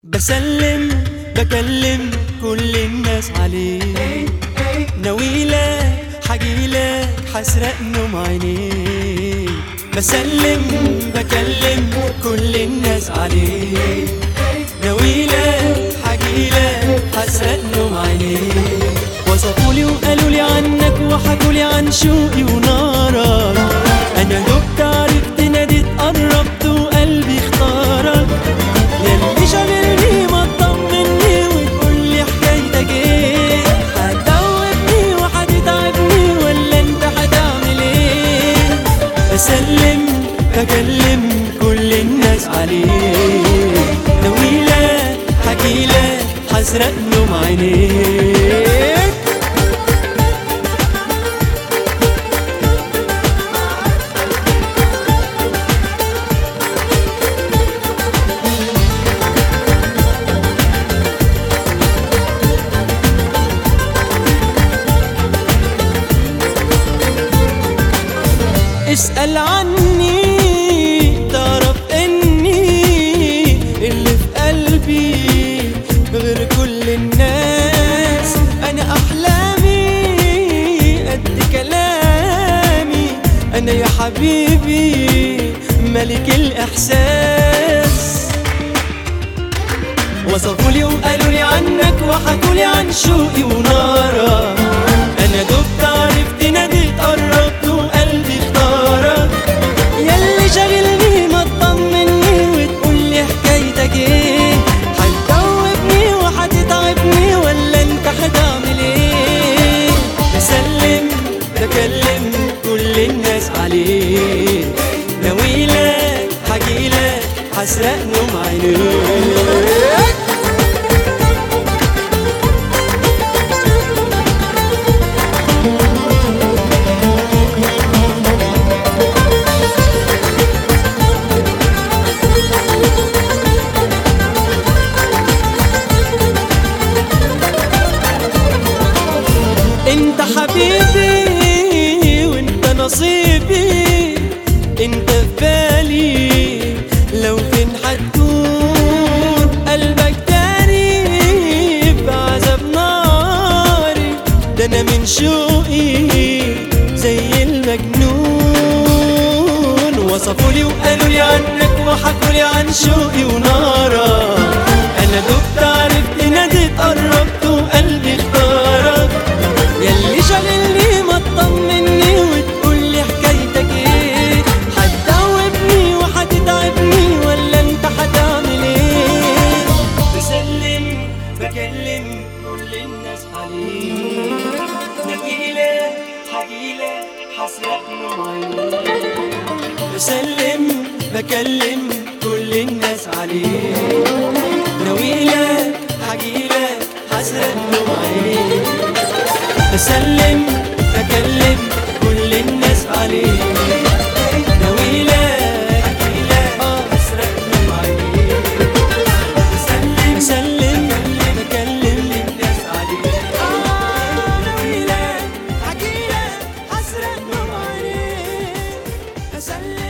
بسلم بكلم كل الناس عليه نويلة حجيلة حسرق نوم عينيه بسلم بكلم كل الناس عليه نويلة حجيلة حسرق نوم عينيه وصفولي وقالوا لي عنك وحكولي عن شوقي ونارك انا دبت عرفت ناديت قربت وقلبي اختارك ياللي شاغلني ما تطمني وتقول لي حكايتك ايه هتدوبني وهتتعبني ولا انت هتعمل ايه بسلم بكلم كل الناس عليه نويلة حكيلة حسرق نوم عينيك اسأل عني تعرف اني اللي في قلبي غير كل الناس انا احلامي قد كلامي انا يا حبيبي ملك الاحساس وصفولي وقالوا لي عنك وحكوا لي عن شوقي ونارك انا دبت عرفت ناديت قربت وقلبي اختارك ياللي شاغلني ما تطمني وتقول لي حكايتك ايه هتدوبني وهتتعبني ولا انت هتعمل ايه بسلم بكلم كل الناس عليه نويلك حجيلك حسرق نوم عينيك انت حبيبي وانت نصيبي انت في بالي لو فين هتكون قلبك تاني بعذاب ناري ده انا من شوقي زي المجنون وصفولي وقالوا لي عنك وحكوا لي عن شوقي ونارك انا دبت عرفت ناديت قربت وقلبي اختارك ياللي شاغلني ما تطمني وتقول لي حكايتك ايه هتدوبني وهتتعبني ولا انت هتعمل ايه بسلم بكلم كل الناس عليه نجيلة حجيلة حسرق نوم عينيه بسلم بكلم كل الناس عليه نويلة حجيلة حسرق نوم عينيه بسلم بكلم كل الناس عليه نويلة حجيلة حسرق نوم عينيه بسلم بسلم بكلم الناس عليه نويلة حجيلة حسرق نوم عينيه بسلم